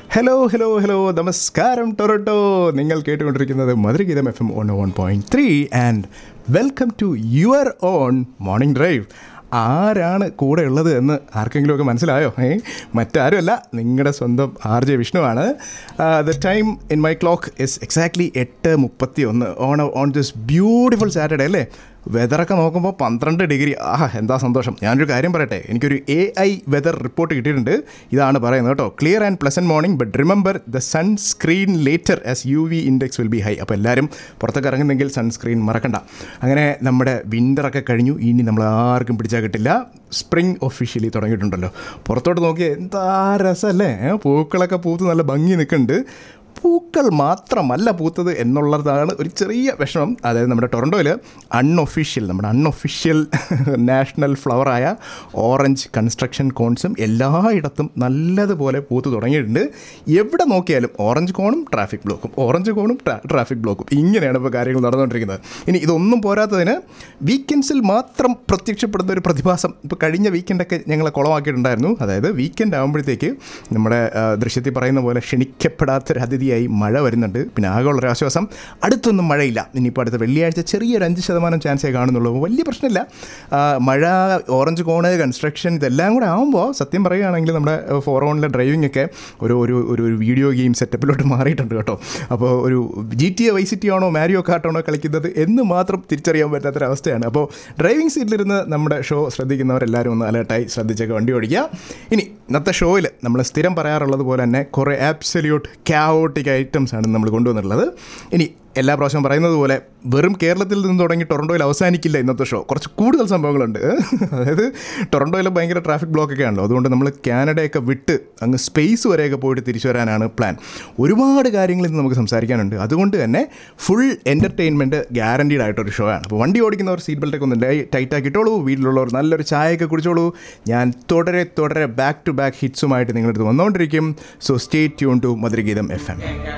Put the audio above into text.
hello hello hello നമസ്കാരം Toronto നിങ്ങൾ കേട്ടുകൊണ്ടിരിക്കുന്നത് Madhurageetham F M one one point three and welcome to your own morning drive ആരാണ് കൂടെ ഉള്ളത് എന്ന് ആർക്കെങ്കിലുമൊക്കെ മനസ്സിലായോ ഏ മറ്റാരുമല്ല നിങ്ങളുടെ സ്വന്തം ആർ ജെ വിഷ്ണുവാണ് the time in my clock is exactly എട്ട് മുപ്പത്തി ഒന്ന് on on this beautiful Saturday അല്ലേ വെതറൊക്കെ നോക്കുമ്പോൾ പന്ത്രണ്ട് ഡിഗ്രി ആഹ് എന്താ സന്തോഷം ഞാനൊരു കാര്യം പറയട്ടെ എനിക്കൊരു എ ഐ വെതർ റിപ്പോർട്ട് കിട്ടിയിട്ടുണ്ട് ഇതാണ് പറയുന്നത് കേട്ടോ clear and pleasant morning but remember the sunscreen later as U V index will be high അപ്പോൾ എല്ലാവരും പുറത്തൊക്കെ ഇറങ്ങുന്നെങ്കിൽ സൺസ്ക്രീൻ മറക്കണ്ട അങ്ങനെ നമ്മുടെ വിൻ്ററൊക്കെ കഴിഞ്ഞു ഇനി നമ്മൾ ആർക്കും പിടിച്ചാൽ കിട്ടില്ല സ്പ്രിംഗ് ഒഫീഷ്യലി തുടങ്ങിയിട്ടുണ്ടല്ലോ പുറത്തോട്ട് നോക്കിയാൽ എന്താ രസമല്ലേ ഏ, പൂക്കളൊക്കെ പൂത്ത് നല്ല ഭംഗി നിൽക്കുന്നുണ്ട് പൂക്കൾ മാത്രമല്ല പൂത്തത് എന്നുള്ളതാണ് ഒരു ചെറിയ വിഷമം അതായത് നമ്മുടെ ടൊറൻറ്റോയിൽ അൺഒഫീഷ്യൽ നമ്മുടെ അൺഒഫീഷ്യൽ നാഷണൽ ഫ്ലവറായ ഓറഞ്ച് കൺസ്ട്രക്ഷൻ കോൺസും എല്ലായിടത്തും നല്ലതുപോലെ പൂത്ത് തുടങ്ങിയിട്ടുണ്ട് എവിടെ നോക്കിയാലും ഓറഞ്ച് കോണും ട്രാഫിക് ബ്ലോക്കും ഓറഞ്ച് കോണും ട്രാഫിക് ബ്ലോക്കും ഇങ്ങനെയാണ് ഇപ്പോൾ കാര്യങ്ങൾ നടന്നുകൊണ്ടിരിക്കുന്നത് ഇനി ഇതൊന്നും പോരാത്തതിന് വീക്കെൻഡ്സിൽ മാത്രം പ്രത്യക്ഷപ്പെടുന്ന ഒരു പ്രതിഭാസം ഇപ്പോൾ കഴിഞ്ഞ വീക്കെൻഡൊക്കെ ഞങ്ങളെ കുളമാക്കിയിട്ടുണ്ടായിരുന്നു അതായത് വീക്കെൻഡ് ആകുമ്പോഴത്തേക്ക് നമ്മുടെ ആ, ദൃശ്യത്തിൽ പറയുന്ന പോലെ ക്ഷണിക്കപ്പെടാത്തൊരു അതിഥിയായി മഴ വരുന്നുണ്ട് പിന്നെ ആകെയുള്ളൊരു ആശ്വാസം അടുത്തൊന്നും മഴയില്ല ഇനിയിപ്പോൾ അടുത്ത വെള്ളിയാഴ്ച ചെറിയൊരു അഞ്ച് ശതമാനം ചാൻസേ കാണുന്നുള്ളൂ വലിയ പ്രശ്നമില്ല ആ, മഴ ഓറഞ്ച് കോണ് കൺസ്ട്രക്ഷൻ ഇതെല്ലാം കൂടെ ആകുമ്പോൾ സത്യം പറയുകയാണെങ്കിൽ നമ്മുടെ ഫോർ ഓണിലെ ഡ്രൈവിംഗ് ഒക്കെ ഒരു ഒരു ഒരു ഒരു വീഡിയോ ഗെയിം സെറ്റപ്പിലോട്ട് മാറിയിട്ടുണ്ട് കേട്ടോ അപ്പോൾ ഒരു G T A Y city ആണോ മാരിയോ കാർട്ടാണോ കളിക്കുന്നത് എന്ന് മാത്രം തിരിച്ചറിയാൻ പറ്റാത്തൊരവസ്ഥയാണ് അപ്പോൾ ഡ്രൈവിംഗ് സീറ്റിലിരുന്ന് നമ്മുടെ ഷോ ശ്രദ്ധിക്കുന്നവരെല്ലാവരും ഒന്ന് അലേർട്ടായി ശ്രദ്ധിച്ചൊക്കെ വണ്ടി ഓടിക്കുക ഇനി ഇന്നത്തെ ഷോയിൽ നമ്മൾ സ്ഥിരം പറയാറുള്ളത് പോലെ തന്നെ കുറേ ആബ്സല്യൂട്ട് ക്യാവോട്ടിക് ഐറ്റംസ് ആണ് നമ്മൾ കൊണ്ടുവന്നിട്ടുള്ളത് ഇനി എല്ലാ പ്രാവശ്യവും പറയുന്നത് പോലെ വെറും കേരളത്തിൽ നിന്ന് തുടങ്ങി ടൊറൻറ്റോയിൽ അവസാനിക്കില്ല ഇന്നത്തെ ഷോ കുറച്ച് കൂടുതൽ സംഭവങ്ങളുണ്ട് അതായത് ടൊറൻറ്റോയിൽ ഭയങ്കര ട്രാഫിക് ബ്ലോക്ക് ഒക്കെ ആണല്ലോ അതുകൊണ്ട് നമ്മൾ കാനഡയൊക്കെ വിട്ട് അങ്ങ് സ്പേസ് വരെയൊക്കെ പോയിട്ട് തിരിച്ചു വരാനാണ് പ്ലാൻ ഒരുപാട് കാര്യങ്ങൾ ഇന്ന് നമുക്ക് സംസാരിക്കാനുണ്ട് അതുകൊണ്ട് തന്നെ ഫുൾ എൻ്റർടൈൻമെൻറ്റ് ഗ്യാരണ്ടീഡ് ആയിട്ടൊരു ഷോ ആണ് അപ്പോൾ വണ്ടി ഓടിക്കുന്നവർ സീറ്റ് ബെൽറ്റൊക്കെ ഒന്ന് ടൈറ്റ് ആക്കിയിട്ടോളൂ വീട്ടിലുള്ളവർ നല്ലൊരു ചായയൊക്കെ കുടിച്ചോളൂ ഞാൻ തുടരെ തുടരെ ബാക്ക് ടു ബാക്ക് ഹിറ്റ്സുമായിട്ട് നിങ്ങളുടെ അടുത്ത് വന്നുകൊണ്ടിരിക്കും so stay tune to Madhurageetham F M